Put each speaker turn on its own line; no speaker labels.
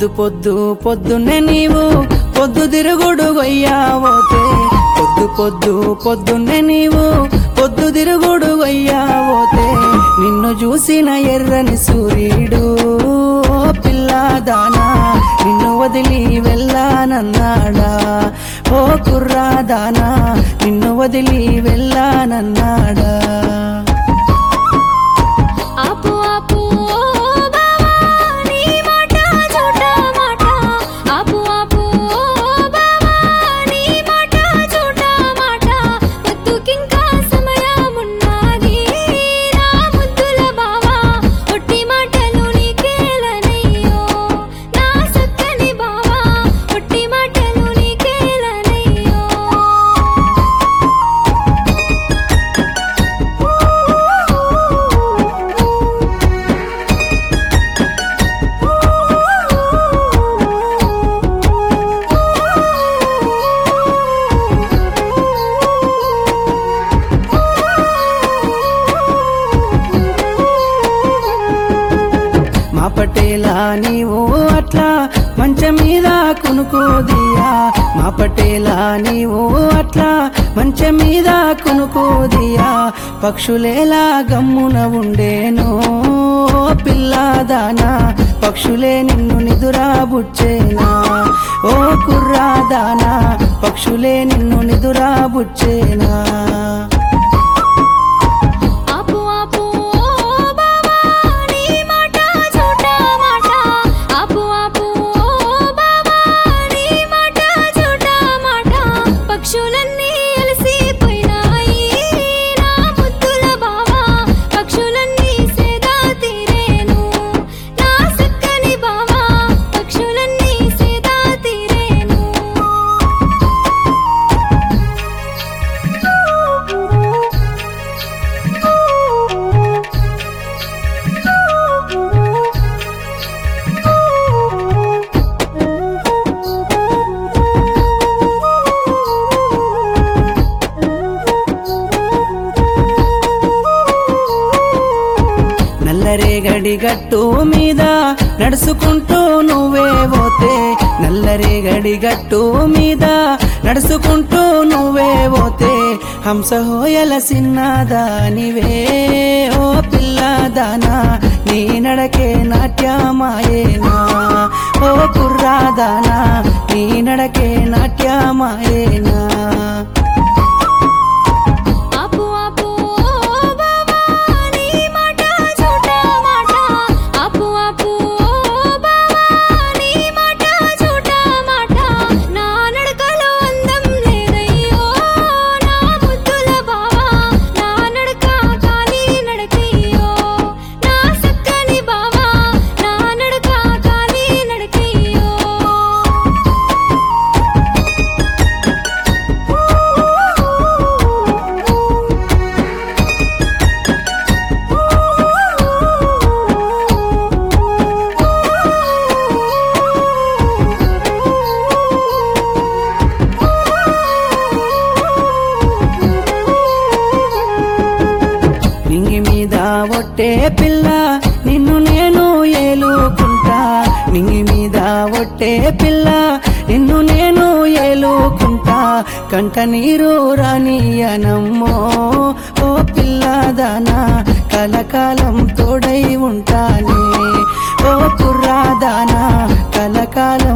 పొద్దు పొద్దు పొద్దున్నే నీవు పొద్దు తిరుగుడు గొయ్యావోతే పొద్దు పొద్దు పొద్దున్నే నీవు పొద్దు తిరుగుడు గొయ్యావోతే నిన్ను చూసిన ఎర్రని సూర్యుడు ఓ పిల్లదానా నిన్ను వదిలి వెళ్ళానన్నాడా ఓ కుర్రాదానా నిన్ను వదిలి వెళ్ళానన్నాడా
ఆపు ఆపు ఓ బావా నీ మాట చోట మాట ఆపు ఆపు ఓ బావా నీ మాట చోట మాట ఎత్తుకింకా సమయమున్నది నా ముద్దుల బావా ఒట్టి మాటలు నీకేలనయ్యో నా సక్కని బావా ఒట్టి మాటలు నీకేలనయ్యో
మా పటేలా నీవు అట్లా మంచం మీద కొనుకోదియా మా పటేలా నీవు అట్లా మంచం మీద కొనుకోదియా పక్షులేలా గమ్మున ఉండేనో పిల్లాదానా పక్షులే నిన్ను నిదురా బుచ్చేనా ఓ కుర్రాదానా పక్షులే నిన్ను నిదురా బుచ్చేనా
ఆపు ఆపు ఓ బావా నీ మాట చోట మాట ఆపు ఆపు ఓ బావా నీ మాట చోట మాట పక్షులన్నీ అలసిపోయినాయి నా ముద్దుల బావా పక్షులన్నీ సేదా తీరేను నా సక్కని బావా పక్షులన్నీ సేదా తీరేను
నల్లరేగడి గట్టు మీద నడుచుకుంటూ నువ్వే పోతే నల్లరేగడి గట్టు మీద నడుచుకుంటూ నువ్వే పోతే హంస హోయల సిన్నదానివే ఓ పిల్లదానా నీ నడకే నాట్యమాయేనా ఓ కుర్రాదానా నీ నడకే నాట్యమాయేనా
ఆపు ఆపు ఓ బావా నీ మాట చోట మాట ఆపు ఆపు ఓ బావా నీ మాట చోట మాట నా నడకలో అందం లేదయ్యో నా ముద్దుల బావా నా నడక కాలి నడకయ్యో నా సక్కని బావా నా నడక కాలి నడకయ్యో
నింగి మీద ఒట్టే పిల్ల నిన్ను నేను ఏలుకుంటా నింగి మీద ఒట్టే పిల్ల నిన్ను నేను ఏలుకుంటా కంట నీరు రానియనమ్మో ఓ పిల్లదానా కలకాలం తోడై ఉంటానే ఓ కుర్రాదానా కలకాలం